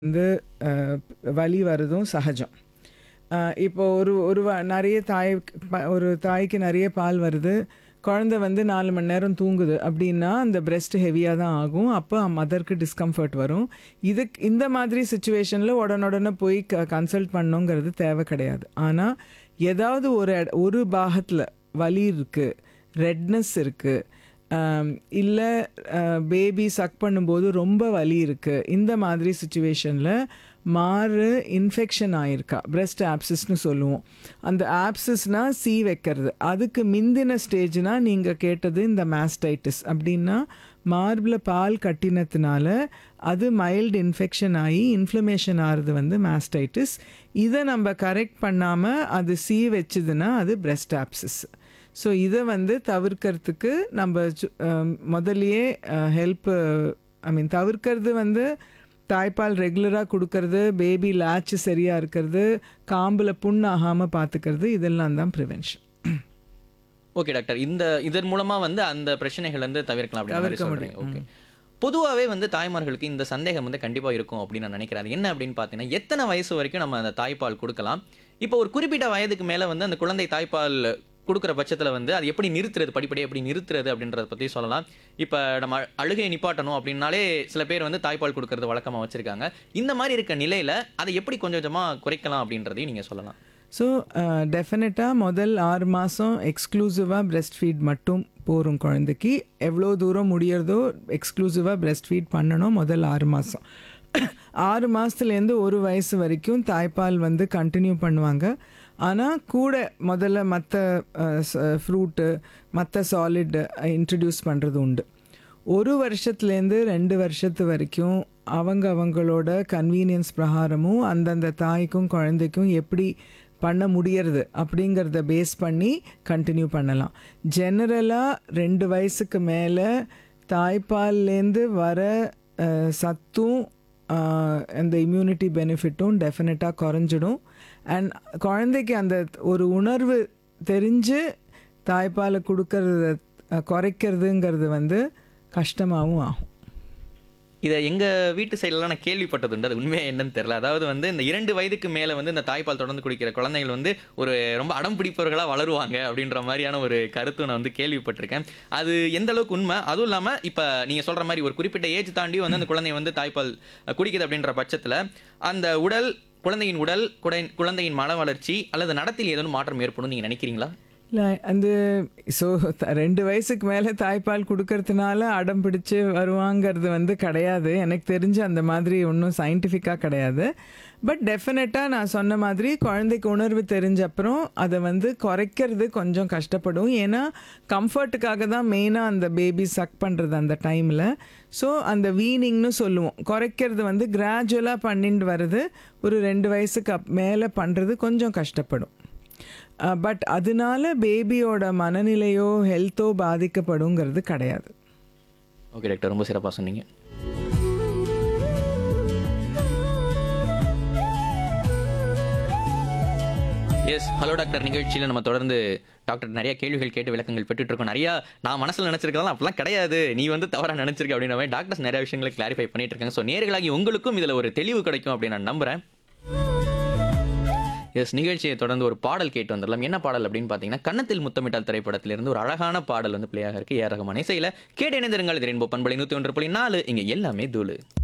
வந்து அஹ், வலி வரதும் சகஜம் அஹ், இப்போ ஒரு ஒரு வ- நிறைய தாய் ப- ஒரு தாய்க்கு நிறைய பால் வருது குழந்தை வந்து நாலு மணி நேரம் தூங்குது அப்படின்னா அந்த breast ஹெவியாக தான் ஆகும் அப்போ மதருக்கு டிஸ்கம்ஃபர்ட் வரும் இதுக்கு இந்த மாதிரி சுச்சுவேஷனில் உடனுடனே போய் க கன்சல்ட் பண்ணணுங்கிறது தேவை கிடையாது ஆனால் ஏதாவது ஒரு இட- ஒரு பாகத்தில் வலி இருக்குது ரெட்னஸ் இருக்குது இல்லை பேபி சக் பண்ணும்போது ரொம்ப வலி இருக்குது இந்த மாதிரி சுச்சுவேஷனில் மாறு இன்ஃபெக்ஷன் ஆயிருக்கா பிரெஸ்ட் ஆப்சிஸ்னு சொல்லுவோம் அந்த ஆப்சிஸ்னால் சி வைக்கிறது அதுக்கு மிந்தின ஸ்டேஜ்னா நீங்கள் கேட்டது இந்த மாஸ்டைட்டிஸ் அப்படின்னா மார்பில் பால் கட்டினதுனால அது மைல்டு இன்ஃபெக்ஷன் ஆகி இன்ஃப்ளமேஷன் ஆகிறது வந்து மாஸ்டைட்டிஸ் இதை நம்ம கரெக்ட் பண்ணாமல் அது சி வச்சுதுன்னா அது பிரெஸ்ட் ஆப்சிஸ் ஸோ இதை வந்து தவிர்க்கறதுக்கு நம்ம சு- அஹ் முதல்லயே ஹெல்ப் ஐ மீன் தவிர்க்கிறது வந்து தாய்ப்பால் ரெகுலராக கொடுக்கறது பேபி லேட்ச் சரியாக இருக்கிறது காம்பில் புண் ஆகாமல் பார்த்துக்கிறது இதெல்லாம் தான் ப்ரிவென்ஷன் ஓகே டாக்டர் இந்த இதன் மூலமா வந்து அந்த பிரச்சனைகள் வந்து தவிர்க்கலாம் அப்படின்னு மாதிரி தவிர்க்க சொல்றீங்க ஓகே பொதுவாகவே வந்து தாய்மார்களுக்கு இந்த சந்தேகம் வந்து கண்டிப்பாக இருக்கும் அப்படின்னு நான் நினைக்கிறேன் அது என்ன அப்படின்னு பார்த்தீங்கன்னா எத்தனை வயசு வரைக்கும் நம்ம அந்த தாய்ப்பால் கொடுக்கலாம் இப்போ ஒரு குறிப்பிட்ட வயதுக்கு மேலே வந்து அந்த குழந்தை தாய்ப்பால் கொடுக்குற பட்சத்தில் வந்து அது எப்படி நிறுத்துறது படிப்படியாக எப்படி நிறுத்துறது அப்படின்றத பற்றி சொல்லலாம் இப்போ நம்ம அழு- அழுகையை நிப்பாட்டணும் அப்படின்னாலே சில பேர் வந்து தாய்ப்பால் கொடுக்கறது வழக்கமாக வச்சுருக்காங்க இந்த மாதிரி இருக்க நிலையில் அதை எப்படி கொஞ்சம் கொஞ்சமாக குறைக்கலாம் அப்படின்றதையும் நீங்கள் சொல்லலாம் ஸோ டெஃபினட்டாக முதல் ஆறு மாதம் எக்ஸ்க்ளூசிவாக breast ஃபீட் மட்டும் போகும் குழந்தைக்கு எவ்வளோ தூரம் முடியறதோ எக்ஸ்க்ளூசிவாக breast ஃபீட் பண்ணணும் முதல் ஆறு மாதம் ஆறு மாதத்துலேருந்து ஒரு வயசு வரைக்கும் தாய்ப்பால் வந்து கண்டினியூ பண்ணுவாங்க ஆனால் கூட முதல்ல மற்ற ஃப்ரூட்டு மற்ற சாலிட் இன்ட்ரடியூஸ் பண்ணுறது உண்டு ஒரு வருஷத்துலேருந்து ரெண்டு வருஷத்து வரைக்கும் அவங்க அவங்களோட கன்வீனியன்ஸ் பிரகாரமும் அந்தந்த தாய்க்கும் குழந்தைக்கும் எப்படி பண்ண முடியறது அப்படிங்கிறத பேஸ் பண்ணி கண்டினியூ பண்ணலாம் ஜெனரலாக ரெண்டு வயசுக்கு மேலே தாய்ப்பால்லேருந்து வர அஹ், சத்தும் ஆஹ், அந்த இம்யூனிட்டி பெனிஃபிட்டும் டெஃபினட்டாக குறைஞ்சிடும் அண்ட் குழந்தைக்கு அந்த ஒரு உணர்வு தெரிஞ்சு தாய்ப்பாலை கொடுக்கறத அஹ், குறைக்கிறதுங்கிறது வந்து கஷ்டமாகவும் ஆகும் இதை எங்கள் வீட்டு சைட்லலாம் நான் கேள்விப்பட்டது உண்டு அது உண்மையாக என்னன்னு தெரியல அதாவது வந்து இந்த இரண்டு வயதுக்கு மேலே வந்து இந்த தாய்ப்பால் தொடர்ந்து குடிக்கிற குழந்தைகள் வந்து ஒரு ரொம்ப அடம் பிடிப்பவர்களாக வளருவாங்க அப்படின்ற மாதிரியான ஒரு கருத்து நான் வந்து கேள்விப்பட்டிருக்கேன் அது எந்த அளவுக்கு உண்மை அதுவும் இல்லாமல் இப்போ நீங்கள் சொல்கிற மாதிரி ஒரு குறிப்பிட்ட ஏஜ் தாண்டி வந்து அந்த குழந்தை வந்து தாய்ப்பால் அஹ், குடிக்குது அப்படின்ற பட்சத்தில் அந்த உடல் குழந்தையின் உடல் குடை- குழந்தையின் மன வளர்ச்சி அல்லது நடத்தில் ஏதேனும் மாற்றம் ஏற்படும் நீங்கள் நினைக்கிறீங்களா இல்லை அந்த ஸோ ரெண்டு வயசுக்கு மேலே தாய்ப்பால் கொடுக்கறதுனால அடம் பிடிச்சு வருவாங்கிறது வந்து கிடையாது எனக்கு தெரிஞ்சு அந்த மாதிரி ஒன்றும் சயின்டிஃபிக்காக கிடையாது பட் டெஃபினட்டாக நான் சொன்ன மாதிரி குழந்தைக்கு உணர்வு தெரிஞ்ச அப்புறம் அதை வந்து குறைக்கிறது கொஞ்சம் கஷ்டப்படும் ஏன்னா கம்ஃபர்ட்டுக்காக தான் மெயினாக அந்த பேபி சக் பண்ணுறது அந்த டைமில் ஸோ அந்த வீனிங்னு சொல்லுவோம் குறைக்கிறது வந்து கிராஜுவலாக பண்ணிட்டு வருது ஒரு ரெண்டு வயசுக்கு அப் மேலே பண்ணுறது கொஞ்சம் கஷ்டப்படும் பட் அதனால பேபியோட மனநிலையோ ஹெல்த்தோ பாதிக்கப்படுங்கிறது கிடையாது ஓகே டாக்டர் ரொம்ப சிறப்பாக சொன்னீங்க எஸ் ஹலோ டாக்டர் நிகழ்ச்சியில் நம்ம தொடர்ந்து டாக்டர் நிறைய கேள்விகள் கேட்டு விளக்கங்கள் பெற்றுட்டு இருக்கோம் நிறைய நான் மனசில் நினச்சிருக்கலாம் அப்படிலாம் கிடையாது நீ வந்து தவறாக நினச்சிருக்க அப்படின்ற மாதிரி டாக்டர்ஸ் நிறைய விஷயங்களை கிளாரிஃபை பண்ணிட்டு இருக்காங்க ஸோ நேர்களாகி உங்களுக்கும் இதில் ஒரு தெளிவு கிடைக்கும் அப்படின்னு நான் நம்புகிறேன் எஸ் நிகழ்ச்சியை தொடர்ந்து ஒரு பாடல் கேட்டு வந்துடலாம் என்ன பாடல் அப்படின்னு பார்த்தீங்கன்னா கன்னத்தில் முத்தமிட்டால் திரைப்படத்திலிருந்து ஒரு அழகான பாடல் வந்து பிளேயாக இருக்கு ஏ ரகமான இசையில் கேட்டு இணைந்திருங்கள் இது ரெயின்போ பண்பலை நூற்றி ஒன்று புள்ளி நாலு இங்கே எல்லாமே தூளு